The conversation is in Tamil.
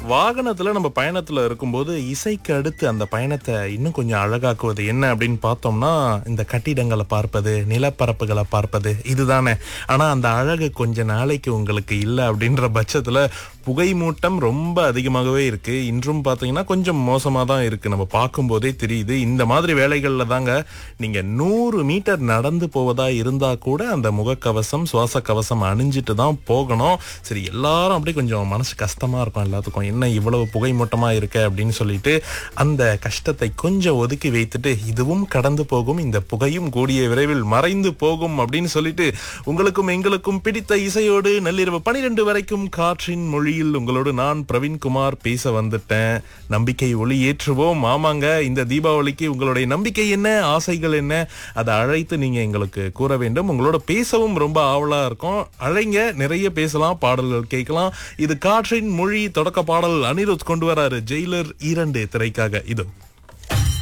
வாகனத்துல நம்ம பயணத்துல இருக்கும்போது இசைக்கு அடுத்து அந்த பயணத்தை இன்னும் கொஞ்சம் அழகாக்குவது என்ன அப்படின்னு பார்த்தோம்னா இந்த கட்டிடங்களை பார்ப்பது நிலப்பரப்புகளை பார்ப்பது இதுதானே ஆனா அந்த அழகு கொஞ்ச நாளைக்கு உங்களுக்கு இல்லை அப்படின்ற பட்சத்துல புகை மூட்டம் ரொம்ப அதிகமாகவே இருக்கு இன்றும் பார்த்தீங்கன்னா கொஞ்சம் மோசமாக தான் இருக்கு நம்ம பார்க்கும்போதே தெரியுது இந்த மாதிரி வேலைகளில் தாங்க நீங்க நூறு மீட்டர் நடந்து போவதா இருந்தா கூட அந்த முகக்கவசம் சுவாச கவசம் அணிஞ்சிட்டு தான் போகணும் சரி எல்லாரும் அப்படியே கொஞ்சம் மனசு கஷ்டமா இருக்கும் எல்லாத்துக்கும் என்ன இவ்வளவு புகை மூட்டமா இருக்கு அப்படின்னு சொல்லிட்டு அந்த கஷ்டத்தை கொஞ்சம் ஒதுக்கி வைத்துட்டு இதுவும் கடந்து போகும் இந்த புகையும் கூடிய விரைவில் மறைந்து போகும் அப்படின்னு சொல்லிட்டு உங்களுக்கும் எங்களுக்கும் பிடித்த இசையோடு நள்ளிரவு பனிரெண்டு வரைக்கும் காற்றின் மொழியில் உங்களோடு நான் பிரவீன்குமார் பேச வந்துட்டேன் நம்பிக்கை ஒளி ஏற்றுவோம் ஆமாங்க இந்த தீபாவளிக்கு உங்களுடைய நம்பிக்கை என்ன ஆசைகள் என்ன அதை அழைத்து நீங்க எங்களுக்கு கூற வேண்டும் உங்களோட பேசவும் ரொம்ப ஆவலா இருக்கும் அழைங்க நிறைய பேசலாம் பாடல்கள் கேட்கலாம் இது காற்றின் மொழி தொடக்க பாடல் அனிருத் கொண்டு வராரு ஜெயிலர் இரண்டு திரைக்காக இது